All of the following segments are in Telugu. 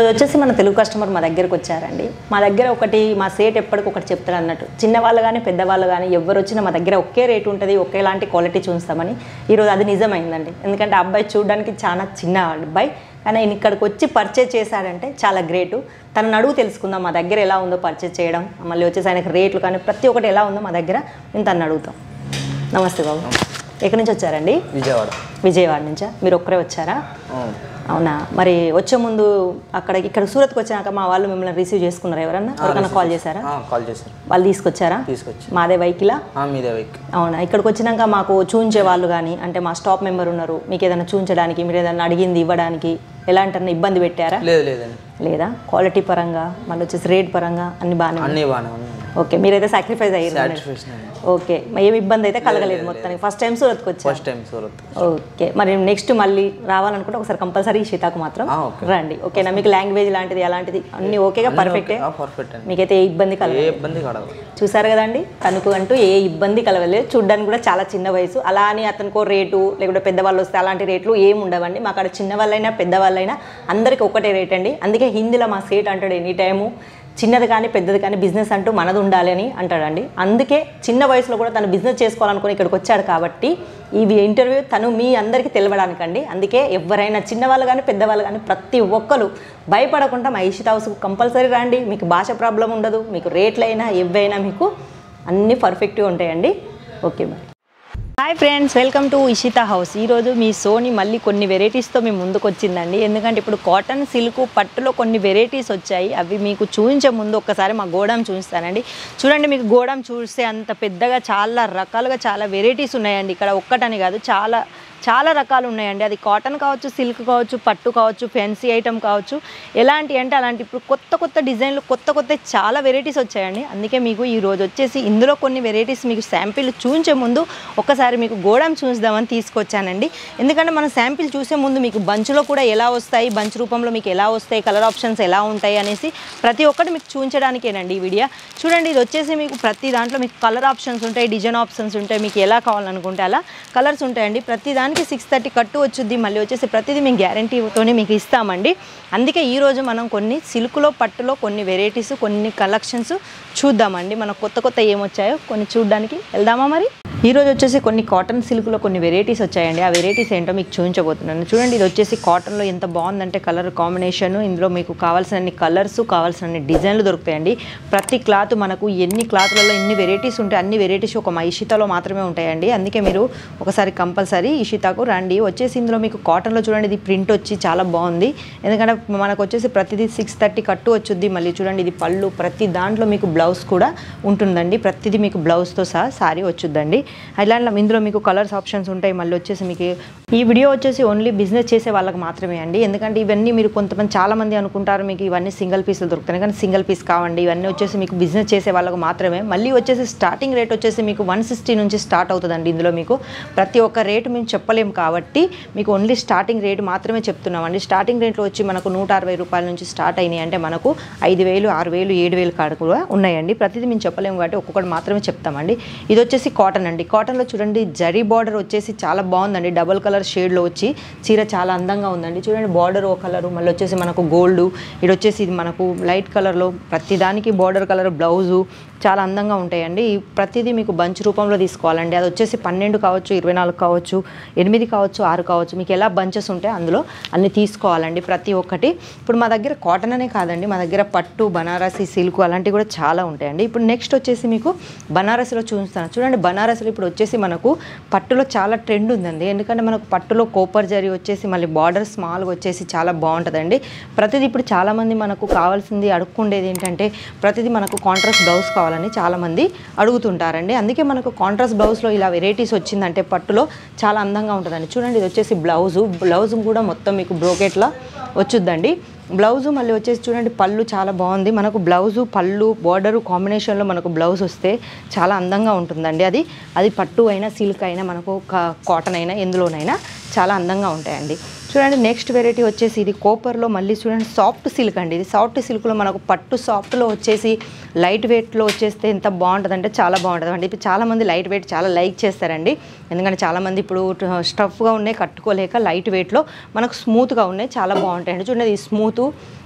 వచ్చేసి మన తెలుగు కస్టమర్ మా దగ్గరకు వచ్చారండి మా దగ్గర ఒకటి మా సేట్ ఎప్పటికొకటి చెప్తారు అన్నట్టు చిన్నవాళ్ళు కానీ పెద్దవాళ్ళు కానీ ఎవరు వచ్చినా మా దగ్గర ఒకే రేట్ ఉంటుంది ఒకేలాంటి క్వాలిటీ చూస్తామని ఈరోజు అది నిజమైందండి ఎందుకంటే ఆ అబ్బాయి చూడడానికి చాలా చిన్న అబ్బాయి కానీ ఆయన ఇక్కడికి వచ్చి పర్చేజ్ చేశాడంటే చాలా గ్రేటు తన అడుగు తెలుసుకుందాం మా దగ్గర ఎలా ఉందో పర్చేజ్ చేయడం మళ్ళీ వచ్చేసి ఆయనకి రేట్లు కానీ ప్రతి ఒక్కటి ఎలా ఉందో మా దగ్గర మేము తను అడుగుతాం నమస్తే బాబు ఎక్కడి నుంచి వచ్చారండి విజయవాడ విజయవాడ నుంచా మీరు ఒక్కరే వచ్చారా అవునా మరి వచ్చే ముందు అక్కడ ఇక్కడ సూరత్కి వచ్చినాక మా వాళ్ళు మిమ్మల్ని రిసీవ్ చేసుకున్నారా ఎవరన్నా ఎవరికన్నా కాల్ చేశారా ఆ, కాల్ చేశారు వాళ్ళు తీసుకొచ్చారా తీసుకొచ్చి మాదే వెహికలా ఆ, మీదే వెక్ అవునా ఇక్కడికి వచ్చినాక మాకు చూంచే వాళ్ళు కానీ అంటే మా స్టాప్ మెంబర్ ఉన్నారు మీకు ఏదైనా చూంచడానికి మీరు ఏదైనా అడిగింది ఇవ్వడానికి ఎలాంటి ఇబ్బంది పెట్టారా లేదు లేదండి లేదా క్వాలిటీ పరంగా మళ్ళీ వచ్చేసి రేట్ పరంగా అన్ని బాగానే ఉన్నాయి. అన్నీ బాగానే ఉన్నాయి ఓకే మీరైతే సాక్రిఫైస్ అయ్యారు సాటిస్ఫాక్షన్ అండి ఓకే మరి ఏమి ఇబ్బంది అయితే కలగలేదు మొత్తానికి ఫస్ట్ టైం సూరత్కి వచ్చారు ఫస్ట్ టైం సూరత్ ఓకే మరి నెక్స్ట్ మళ్ళీ రావాలనుకుంటే ఒకసారి కంపల్సరీ సీతాకు మాత్రం ఆ, ఓకే. రండి ఓకేనా మీకు లాంగ్వేజ్ లాంటిది అలాంటిది అన్ని ఓకేగా పర్ఫెక్టే పర్ఫెక్ట్ అండి మీకైతే ఏ ఇబ్బంది ఏ కలగలేదు ఇబ్బంది కలగదు చూసారు కదండి తనకు అంటూ ఏ ఇబ్బంది కలగలేదు చూడ్డానికి కూడా చాలా చిన్న వయసు అలా అని అతనికో రేటు లేకుంటే పెద్దవాళ్ళు వస్తే అలాంటి రేట్లు ఏం ఉండవండి మా అక్కడ చిన్నవాళ్ళైనా పెద్దవాళ్ళైనా అందరికీ ఒకటే రేట్ అండి అందుకే హిందీలో మా సేట్ అంటాడు ఎనీ టైము చిన్నది కానీ పెద్దది కానీ బిజినెస్ అంటూ మనది ఉండాలి అని అంటాడండి అందుకే చిన్న వయసులో కూడా తను బిజినెస్ చేసుకోవాలనుకుని ఇక్కడికి వచ్చాడు కాబట్టి ఈ ఇంటర్వ్యూ తను మీ అందరికీ తెలవడానికండి అందుకే ఎవరైనా చిన్నవాళ్ళు కానీ పెద్దవాళ్ళు కానీ ప్రతి ఒక్కరు భయపడకుండా మా ఇషిత హౌస్కు కంపల్సరీ రండి మీకు భాష ప్రాబ్లం ఉండదు మీకు రేట్లైనా ఎవైనా మీకు అన్నీ పర్ఫెక్ట్గా ఉంటాయండి ఓకే మరి hi friends welcome to Ishita house ఈరోజు మీ సోని మళ్ళీ కొన్ని వెరైటీస్తో మీ ముందుకు వచ్చిందండి ఎందుకంటే ఇప్పుడు కాటన్ సిల్క్ పట్టులో కొన్ని వెరైటీస్ వచ్చాయి అవి మీకు చూపించే ముందు ఒక్కసారి మా గోడాం చూపిస్తానండి చూడండి మీకు గోడాం చూస్తే అంత పెద్దగా చాలా రకాలుగా చాలా వెరైటీస్ ఉన్నాయండి ఇక్కడ ఒక్కటని కాదు చాలా చాలా రకాలు ఉన్నాయండి అది కాటన్ కావచ్చు సిల్క్ కావచ్చు పట్టు కావచ్చు ఫ్యాన్సీ ఐటమ్ కావచ్చు ఎలాంటి అంటే అలాంటి ఇప్పుడు కొత్త కొత్త డిజైన్లు కొత్త కొత్త చాలా వెరైటీస్ వచ్చాయండి అందుకే మీకు ఈ రోజు వచ్చేసి ఇందులో కొన్ని వెరైటీస్ మీకు శాంపిల్ చూపించే ముందు ఒకసారి మీకు గోడం చూద్దామని తీసుకొచ్చానండి ఎందుకంటే మనం శాంపిల్ చూసే ముందు మీకు బంచ్లో కూడా ఎలా వస్తాయి బంచ్ రూపంలో మీకు ఎలా వస్తాయి కలర్ ఆప్షన్స్ ఎలా ఉంటాయి అనేసి ప్రతి ఒక్కటి మీకు చూపించడానికేనండి ఈ వీడియో చూడండి ఇది వచ్చేసి మీకు ప్రతి దాంట్లో మీకు కలర్ ఆప్షన్స్ ఉంటాయి డిజైన్ ఆప్షన్స్ ఉంటాయి మీకు ఎలా కావాలనుకుంటే అలా కలర్స్ ఉంటాయండి ప్రతి దానికి సిక్స్ థర్టీ కట్టు వచ్చుద్ది మళ్ళీ వచ్చేసి ప్రతిదీ మేము గ్యారంటీతోనే మీకు ఇస్తామండి అందుకే ఈరోజు మనం కొన్ని సిల్క్లో పట్టులో కొన్ని వెరైటీస్ కొన్ని కలెక్షన్స్ చూద్దామండి మనకు కొత్త కొత్త ఏమొచ్చాయో కొన్ని చూడడానికి వెళ్దామా మరి ఈ రోజు వచ్చేసి కొన్ని కాటన్ సిల్క్లో కొన్ని వెరైటీస్ వచ్చాయండి ఆ వెరైటీస్ ఏంటో మీకు చూపించబోతున్నాను చూడండి ఇది వచ్చేసి కాటన్లో ఎంత బాగుందంటే కలర్ కాంబినేషన్ ఇందులో మీకు కావాల్సిన కలర్స్ కావాల్సిన డిజైన్లు దొరుకుతాయండి ప్రతి క్లాత్ మనకు ఎన్ని క్లాత్లలో ఎన్ని వెరైటీస్ ఉంటాయి అన్ని వెరైటీస్ ఒక మా ఇషితాలో మాత్రమే ఉంటాయండి అందుకే మీరు ఒకసారి కంపల్సరీ ఇషితాకు రండి వచ్చేసి ఇందులో మీకు కాటన్లో చూడండి ఇది ప్రింట్ వచ్చి చాలా బాగుంది ఎందుకంటే మనకు వచ్చేసి ప్రతిదీ సిక్స్ థర్టీ కట్టు వచ్చుద్ది మళ్ళీ చూడండి ఇది పళ్ళు ప్రతి దాంట్లో మీకు బ్లౌజ్ కూడా ఉంటుందండి ప్రతిదీ మీకు బ్లౌజ్తో సహా సారీ వచ్చుద్దండి అట్లా ఇందులో మీకు కలర్స్ ఆప్షన్స్ ఉంటాయి మళ్ళీ వచ్చేసి మీకు ఈ వీడియో వచ్చేసి ఓన్లీ బిజినెస్ చేసే వాళ్ళకి మాత్రమే అండి ఎందుకంటే ఇవన్నీ మీరు కొంతమంది చాలా మంది అనుకుంటారు మీకు ఇవన్నీ సింగిల్ పీసులు దొరుకుతాయి కానీ సింగిల్ పీస్ కావండి ఇవన్నీ వచ్చేసి మీకు బిజినెస్ చేసే వాళ్ళకి మాత్రమే మళ్ళీ వచ్చేసి స్టార్టింగ్ రేట్ వచ్చేసి మీకు వన్ సిక్స్టీ నుంచి స్టార్ట్ అవుతుందండి ఇందులో మీకు ప్రతి ఒక్క రేటు మేము చెప్పలేము కాబట్టి మీకు ఓన్లీ స్టార్టింగ్ రేటు మాత్రమే చెప్తున్నామండి స్టార్టింగ్ రేట్లో వచ్చి మనకు నూట అరవై రూపాయల నుంచి స్టార్ట్ అయినాయి అంటే మనకు ఐదు వేలు ఆరు వేలు ఏడు వేలు కాడ కూడా ఉన్నాయండి ప్రతిదీ మేము చెప్పలేము కాబట్టి ఒక్కొక్కటి మాత్రమే చెప్తామండి ఇది వచ్చేసి కాటన్ అండి కాటన్లో చూడండి జరీ బార్డర్ వచ్చేసి చాలా బాగుందండి డబుల్ కలర్ షేడ్లో వచ్చి చీర చాలా అందంగా ఉందండి చూడండి బార్డర్ ఓ కలర్ మళ్ళీ వచ్చేసి మనకు గోల్డ్ ఇది వచ్చేసి ఇది మనకు లైట్ కలర్లో ప్రతిదానికి బార్డర్ కలర్ బ్లౌజు చాలా అందంగా ఉంటాయండి ఈ ప్రతిదీ మీకు బంచ్ రూపంలో తీసుకోవాలండి అది వచ్చేసి పన్నెండు కావచ్చు ఇరవై నాలుగు కావచ్చు ఎనిమిది కావచ్చు ఆరు కావచ్చు మీకు ఎలా బంచెస్ ఉంటాయి అందులో అన్ని తీసుకోవాలండి ప్రతి ఒక్కటి ఇప్పుడు మా దగ్గర కాటన్ అనే కాదండి మా దగ్గర పట్టు బనారసి సిల్క్ అలాంటివి కూడా చాలా ఉంటాయండి ఇప్పుడు నెక్స్ట్ వచ్చేసి మీకు బనారసిలో చూస్తాను చూడండి బనారసిలో ఇప్పుడు వచ్చేసి మనకు పట్టులో చాలా ట్రెండ్ ఉందండి ఎందుకంటే మనకు పట్టులో కోపర్ జరీ వచ్చేసి మళ్ళీ బార్డర్ స్మాల్గా వచ్చేసి చాలా బాగుంటుందండి ప్రతిదీ ఇప్పుడు చాలామంది మనకు కావాల్సింది అడుక్కుండేది ఏంటంటే ప్రతిదీ మనకు కాంట్రాస్ట్ బ్లౌజ్ కావాలని చాలామంది అడుగుతుంటారండి అందుకే మనకు కాంట్రాస్ట్ బ్లౌజ్లో ఇలా వెరైటీస్ వచ్చిందంటే పట్టులో చాలా అందంగా ఉంటుందండి చూడండి ఇది వచ్చేసి బ్లౌజు బ్లౌజ్ కూడా మొత్తం మీకు బ్రోకెట్లా వచ్చుద్దండి బ్లౌజు మళ్ళీ వచ్చేసి చూడండి పళ్ళు చాలా బాగుంది మనకు బ్లౌజు పళ్ళు బార్డరు కాంబినేషన్లో మనకు బ్లౌజ్ వస్తే చాలా అందంగా ఉంటుందండి అది అది పట్టు అయినా సిల్క్ అయినా మనకు కా- కాటన్ అయినా ఎందులోనైనా చాలా అందంగా ఉంటాయండి చూడండి నెక్స్ట్ వెరైటీ వచ్చేసి ఇది కోపర్లో మళ్ళీ చూడండి సాఫ్ట్ సిల్క్ అండి ఇది సాఫ్ట్ సిల్క్లో మనకు పట్టు సాఫ్ట్లో వచ్చేసి లైట్ వెయిట్లో వచ్చేస్తే ఎంత బాగుంటుంది అంటే చాలా బాగుంటుంది అండి ఇప్పుడు చాలామంది లైట్ వెయిట్ చాలా లైక్ చేస్తారండి ఎందుకంటే చాలామంది ఇప్పుడు స్టఫ్గా ఉన్నాయి కట్టుకోలేక లైట్ వెయిట్లో మనకు స్మూత్గా ఉన్నాయి చాలా బాగుంటాయండి చూడండి ఇది స్మూత్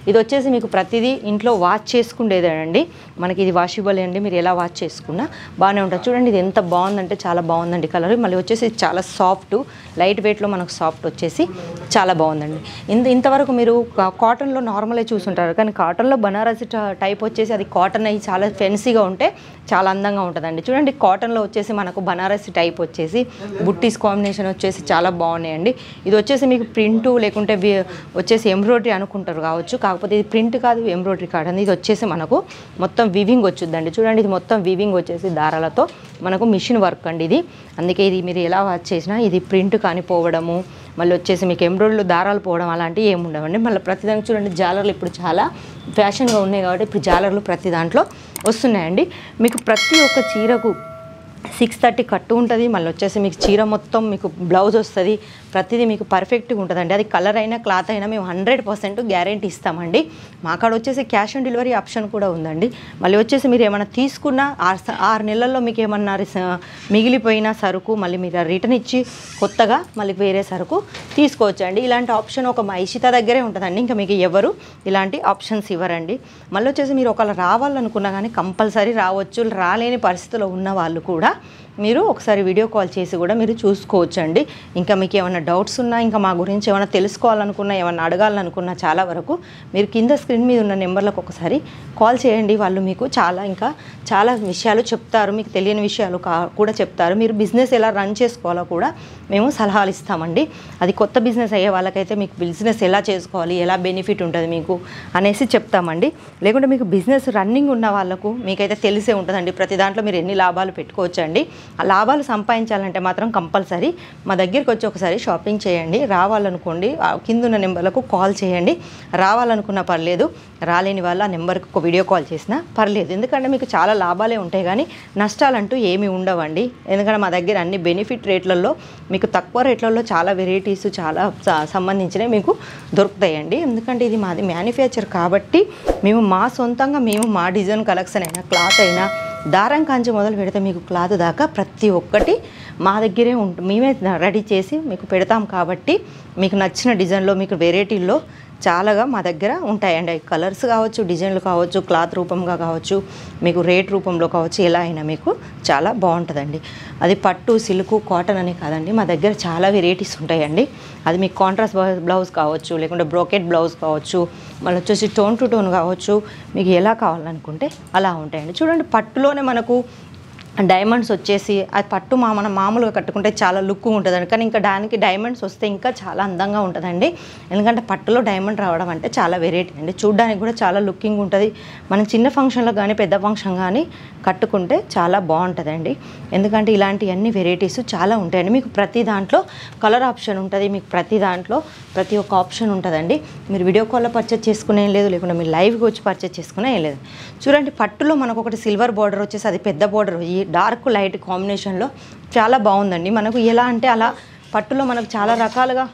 ఇది వచ్చేసి మీకు ప్రతిదీ ఇంట్లో వాష్ చేసుకునేదేనండి మనకి ఇది వాషబుల్ అండి మీరు ఎలా వాష్ చేసుకున్నా బాగానే ఉంటుంది చూడండి ఇది ఎంత బాగుందంటే చాలా బాగుందండి కలర్ మళ్ళీ వచ్చేసి ఇది చాలా సాఫ్ట్ లైట్ వెయిట్లో మనకు సాఫ్ట్ వచ్చేసి చాలా బాగుందండి ఇంత ఇంతవరకు మీరు కా- కాటన్లో నార్మల్గా చూసుంటారు కానీ కాటన్లో బనారసి ట- టైప్ వచ్చేసి అది కాటన్ అయ్యి చాలా ఫెన్సీగా ఉంటే చాలా అందంగా ఉంటుందండి చూడండి కాటన్లో వచ్చేసి మనకు బనారసి టైప్ వచ్చేసి బుట్టీస్ కాంబినేషన్ వచ్చేసి చాలా బాగున్నాయండి ఇది వచ్చేసి మీకు ప్రింట్ లేకుంటే వి- వచ్చేసి ఎంబ్రాయిడరీ అనుకుంటారు కావచ్చు కాకపోతే ఇది ప్రింట్ కాదు ఎంబ్రాయిడరీ కాదండి ఇది వచ్చేసి మనకు మొత్తం వివింగ్ వచ్చుద్దండి చూడండి ఇది మొత్తం వివింగ్ వచ్చేసి దారాలతో మనకు మిషన్ వర్క్ అండి ఇది అందుకే ఇది మీరు ఎలా వాచ్ చేసినా ఇది ప్రింట్ కానీ పోవడము మళ్ళీ వచ్చేసి మీకు ఎంబ్రాయిడరీలో దారాలు పోవడం అలాంటివి ఏమి ఉండవండి మళ్ళీ ప్రతిదానికి చూడండి జాలర్లు ఇప్పుడు చాలా ఫ్యాషన్గా ఉన్నాయి కాబట్టి ఇప్పుడు జాలర్లు ప్రతి దాంట్లో వస్తున్నాయండి మీకు ప్రతి ఒక్క చీరకు సిక్స్ థర్టీ కట్టు ఉంటుంది మళ్ళీ వచ్చేసి మీకు చీర మొత్తం మీకు బ్లౌజ్ వస్తుంది ప్రతిదీ మీకు పర్ఫెక్ట్గా ఉంటుందండి అది కలర్ అయినా క్లాత్ అయినా మేము హండ్రెడ్ పర్సెంట్ గ్యారంటీ ఇస్తామండి మా కాడ వచ్చేసి క్యాష్ ఆన్ డెలివరీ ఆప్షన్ కూడా ఉందండి మళ్ళీ వచ్చేసి మీరు ఏమైనా తీసుకున్నా ఆరు స- ఆరు నెలల్లో మీకు ఏమన్నా రిస- మిగిలిపోయిన సరుకు మళ్ళీ మీరు రిటర్న్ ఇచ్చి కొత్తగా మళ్ళీ వేరే సరుకు తీసుకోవచ్చండి ఇలాంటి ఆప్షన్ ఒక మా ఇషిత దగ్గరే ఉంటుందండి ఇంకా మీకు ఎవరు ఇలాంటి ఆప్షన్స్ ఇవ్వరండి మళ్ళీ వచ్చేసి మీరు ఒకవేళ రావాలనుకున్నా కానీ కంపల్సరీ రావచ్చు రాలేని పరిస్థితిలో ఉన్న వాళ్ళు కూడా మీరు ఒకసారి వీడియో కాల్ చేసి కూడా మీరు చూసుకోవచ్చండి ఇంకా మీకు ఏమైనా డౌట్స్ ఉన్నా ఇంకా మా గురించి ఏమైనా తెలుసుకోవాలనుకున్నా ఏమైనా అడగాలనుకున్నా చాలా వరకు మీరు కింద స్క్రీన్ మీద ఉన్న నెంబర్లకు ఒకసారి కాల్ చేయండి వాళ్ళు మీకు చాలా ఇంకా చాలా విషయాలు చెప్తారు మీకు తెలియని విషయాలు కా కూడా చెప్తారు మీరు బిజినెస్ ఎలా రన్ చేసుకోవాలో కూడా మేము సలహాలు ఇస్తామండి అది కొత్త బిజినెస్ అయ్యే వాళ్ళకైతే మీకు బిజినెస్ ఎలా చేసుకోవాలి ఎలా బెనిఫిట్ ఉంటుంది మీకు అనేసి చెప్తామండి లేకుంటే మీకు బిజినెస్ రన్నింగ్ ఉన్న వాళ్ళకు మీకైతే తెలిసే ఉంటుందండి ప్రతి దాంట్లో మీరు ఎన్ని లాభాలు పెట్టుకోవచ్చండి ఆ లాభాలు సంపాదించాలంటే మాత్రం కంపల్సరీ మా దగ్గరికి వచ్చి ఒకసారి షాపింగ్ చేయండి రావాలనుకోండి ఆ కింద ఉన్న నెంబర్లకు కాల్ చేయండి రావాలనుకున్నా పర్లేదు రాలేని వాళ్ళు ఆ నెంబర్కి ఒక వీడియో కాల్ చేసినా పర్లేదు ఎందుకంటే మీకు చాలా లాభాలే ఉంటాయి కానీ నష్టాలంటూ ఏమీ ఉండవండి ఎందుకంటే మా దగ్గర అన్ని బెనిఫిట్ రేట్లలో మీకు తక్కువ రేట్లలో చాలా వెరైటీస్ చాలా స- సంబంధించినవి మీకు దొరుకుతాయండి ఎందుకంటే ఇది మాది మ్యానుఫ్యాక్చర్ కాబట్టి మేము మా సొంతంగా మేము మా డిజైన్ కలెక్షన్ అయినా క్లాత్ అయినా దారం కాంచి మొదలు పెడితే మీకు క్లాత్ దాకా ప్రతి ఒక్కటి మా దగ్గరే ఉంటుంది మేమే రెడీ చేసి మీకు పెడతాం కాబట్టి మీకు నచ్చిన డిజైన్లో మీకు వెరైటీల్లో చాలాగా మా దగ్గర ఉంటాయండి అవి కలర్స్ కావచ్చు డిజైన్లు కావచ్చు క్లాత్ రూపంగా కావచ్చు మీకు రేట్ రూపంలో కావచ్చు ఎలా అయినా మీకు చాలా బాగుంటుందండి అది పట్టు సిల్క్ కాటన్ అని కాదండి మా దగ్గర చాలా వెరైటీస్ ఉంటాయండి అది మీకు కాంట్రాస్ట్ బ్లౌజ్ కావచ్చు లేకుంటే బ్రోకెట్ బ్లౌజ్ కావచ్చు మళ్ళీ వచ్చేసి టోన్ టు టోన్ కావచ్చు మీకు ఎలా కావాలనుకుంటే అలా ఉంటాయండి చూడండి పట్టులోనే మనకు డైమండ్స్ వచ్చేసి అది పట్టు మా మనం మామూలుగా కట్టుకుంటే చాలా లుక్ ఉంటుందండి కానీ ఇంకా దానికి డైమండ్స్ వస్తే ఇంకా చాలా అందంగా ఉంటుందండి ఎందుకంటే పట్టులో డైమండ్ రావడం అంటే చాలా వెరైటీ అండి చూడడానికి కూడా చాలా లుకింగ్ ఉంటుంది మనం చిన్న ఫంక్షన్లో కానీ పెద్ద ఫంక్షన్ కానీ కట్టుకుంటే చాలా బాగుంటుందండి ఎందుకంటే ఇలాంటివన్నీ వెరైటీస్ చాలా ఉంటాయండి మీకు ప్రతి దాంట్లో కలర్ ఆప్షన్ ఉంటుంది మీకు ప్రతి దాంట్లో ప్రతి ఒక్క ఆప్షన్ ఉంటుందండి మీరు వీడియో కాల్లో పర్చేస్ చేసుకునే ఏం లేదు లేకుండా మీరు లైవ్గా వచ్చి పర్చేస్ చేసుకునే ఏం లేదు చూడండి పట్టులో మనకు ఒకటి సిల్వర్ బార్డర్ వచ్చేసి అది పెద్ద బార్డర్ ఈ డార్క్ లైట్ కాంబినేషన్లో చాలా బాగుందండి మనకు ఎలా అంటే అలా పట్టులో మనకు చాలా రకాలుగా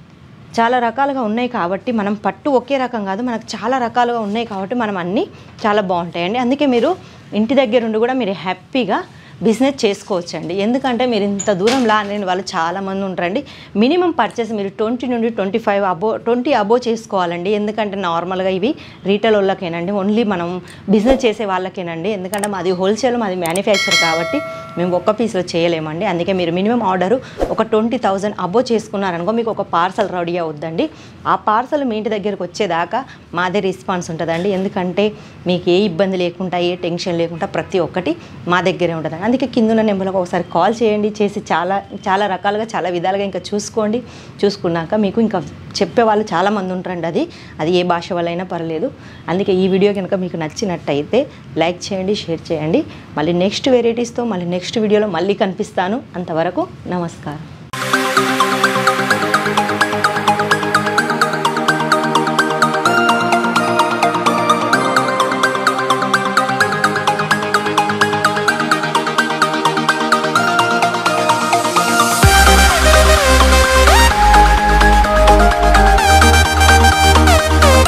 చాలా రకాలుగా ఉన్నాయి కాబట్టి మనం పట్టు ఒకే రకం కాదు మనకు చాలా రకాలుగా ఉన్నాయి కాబట్టి మనం అన్నీ చాలా బాగుంటాయండి అందుకే మీరు ఇంటి దగ్గర ఉండి కూడా మీరు హ్యాపీగా బిజినెస్ చేసుకోవచ్చండి ఎందుకంటే మీరు ఇంత దూరం లాని వాళ్ళు చాలామంది ఉంటారండి మినిమం పర్చేస్ మీరు ట్వంటీ నుండి ట్వంటీ ఫైవ్ అబో ట్వంటీ అబో చేసుకోవాలండి ఎందుకంటే నార్మల్గా ఇవి రీటైల్ వాళ్ళకేనండి ఓన్లీ మనం బిజినెస్ చేసే వాళ్ళకేనండి ఎందుకంటే మాది హోల్సేల్ మాది మ్యానుఫ్యాక్చర్ కాబట్టి మేము ఒక్క పీస్లో చేయలేమండి అందుకే మీరు మినిమం ఆర్డర్ ఒక ట్వంటీ థౌజండ్ అబో చేసుకున్నారనుకో మీకు ఒక పార్సల్ రెడీ అవుద్దండి ఆ పార్సల్ మీ ఇంటి దగ్గరకు వచ్చేదాకా మాదే రెస్పాన్స్ ఉంటుందండి ఎందుకంటే మీకు ఏ ఇబ్బంది లేకుండా ఏ టెన్షన్ లేకుండా ప్రతి ఒక్కటి మా దగ్గరే ఉంటుందండి అందుకే కింద ఉన్న నెంబర్లకు ఒకసారి కాల్ చేయండి చేసి చాలా చాలా రకాలుగా చాలా విధాలుగా ఇంకా చూసుకోండి చూసుకున్నాక మీకు ఇంకా చెప్పే వాళ్ళు చాలామంది ఉంటారండి అది అది ఏ భాష వాళ్ళైనా పర్లేదు అందుకే ఈ వీడియో కనుక మీకు నచ్చినట్టయితే లైక్ చేయండి షేర్ చేయండి మళ్ళీ నెక్స్ట్ వెరైటీస్తో మళ్ళీ నెక్స్ట్ వీడియోలో మళ్ళీ కనిపిస్తాను అంతవరకు నమస్కారం